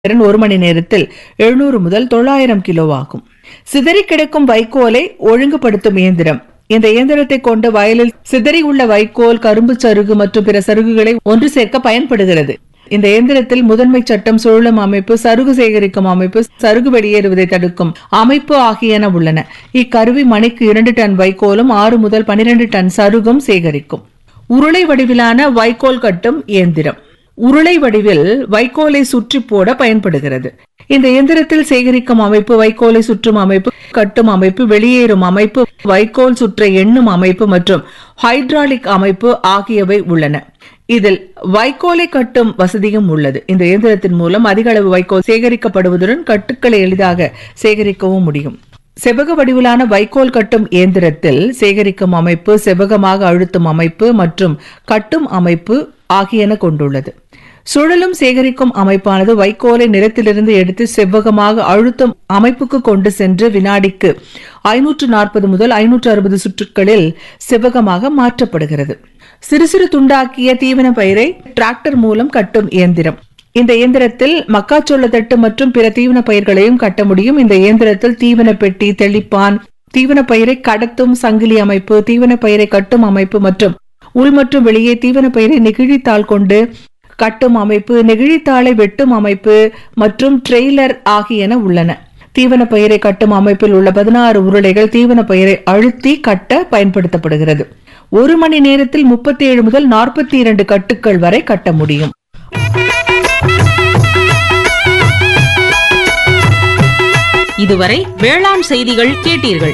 திறன் ஒரு மணி நேரத்தில் எழுநூறு முதல் தொள்ளாயிரம் கிலோ ஆகும் சிதறி கிடக்கும் வைக்கோலை ஒழுங்குபடுத்தும் இயந்திரம் இந்த இயந்திரத்தை கொண்டு வயலில் சிதறி உள்ள வைக்கோல் கரும்பு சருகு மற்றும் பிற சருகுகளை ஒன்று சேர்க்க பயன்படுகிறது இந்த இயந்திரத்தில் முதன்மை சட்டம் சுழலும் அமைப்பு சருகு சேகரிக்கும் அமைப்பு சருகு வெளியேறுவதை தடுக்கும் அமைப்பு ஆகியன உள்ளன இக்கருவி மணிக்கு இரண்டு டன் வைக்கோலும் ஆறு முதல் பனிரெண்டு டன் சருகும் சேகரிக்கும் உருளை வடிவிலான வைக்கோல் கட்டும் இயந்திரம் உருளை வடிவில் வைக்கோலை சுற்றி போட பயன்படுகிறது இந்த இயந்திரத்தில் சேகரிக்கும் அமைப்பு வைக்கோலை சுற்றும் அமைப்பு கட்டும் அமைப்பு வெளியேறும் அமைப்பு வைக்கோல் சுற்ற எண்ணும் அமைப்பு மற்றும் ஹைட்ராலிக் அமைப்பு ஆகியவை உள்ளன இதில் வைக்கோலை கட்டும் வசதியும் உள்ளது இந்த இயந்திரத்தின் மூலம் அதிக அளவு வைக்கோல் சேகரிக்கப்படுவதுடன் கட்டுக்களை எளிதாக சேகரிக்கவும் முடியும் செவ்வக வடிவிலான வைக்கோல் கட்டும் இயந்திரத்தில் சேகரிக்கும் அமைப்பு செவ்வகமாக அழுத்தும் அமைப்பு மற்றும் கட்டும் அமைப்பு ஆகியன கொண்டுள்ளது சுழலும் சேகரிக்கும் அமைப்பானது வைக்கோலை நிலத்திலிருந்து எடுத்து செவ்வகமாக அழுத்தும் அமைப்புக்கு கொண்டு சென்று வினாடிக்கு ஐநூற்று நாற்பது முதல் ஐநூற்று அறுபது சுற்றுக்களில் செவ்வகமாக மாற்றப்படுகிறது சிறு சிறு துண்டாக்கிய தீவன பயிரை டிராக்டர் மூலம் கட்டும் இயந்திரம் இந்த இயந்திரத்தில் மக்காச்சோள தட்டு மற்றும் பிற தீவன பயிர்களையும் கட்ட முடியும் இந்த இயந்திரத்தில் தீவன பெட்டி தெளிப்பான் தீவன பயிரை கடத்தும் சங்கிலி அமைப்பு தீவன பயிரை கட்டும் அமைப்பு மற்றும் உள் மற்றும் வெளியே தீவன பயிரை நெகிழித்தாள் கொண்டு கட்டும் அமைப்பு நெகிழித்தாளை வெட்டும் அமைப்பு மற்றும் ட்ரெய்லர் ஆகியன உள்ளன தீவன பயிரை கட்டும் அமைப்பில் உள்ள பதினாறு உருளைகள் தீவன பயிரை அழுத்தி கட்ட பயன்படுத்தப்படுகிறது ஒரு மணி நேரத்தில் முப்பத்தி ஏழு முதல் நாற்பத்தி இரண்டு கட்டுக்கள் வரை கட்ட முடியும் இதுவரை வேளாண் செய்திகள் கேட்டீர்கள்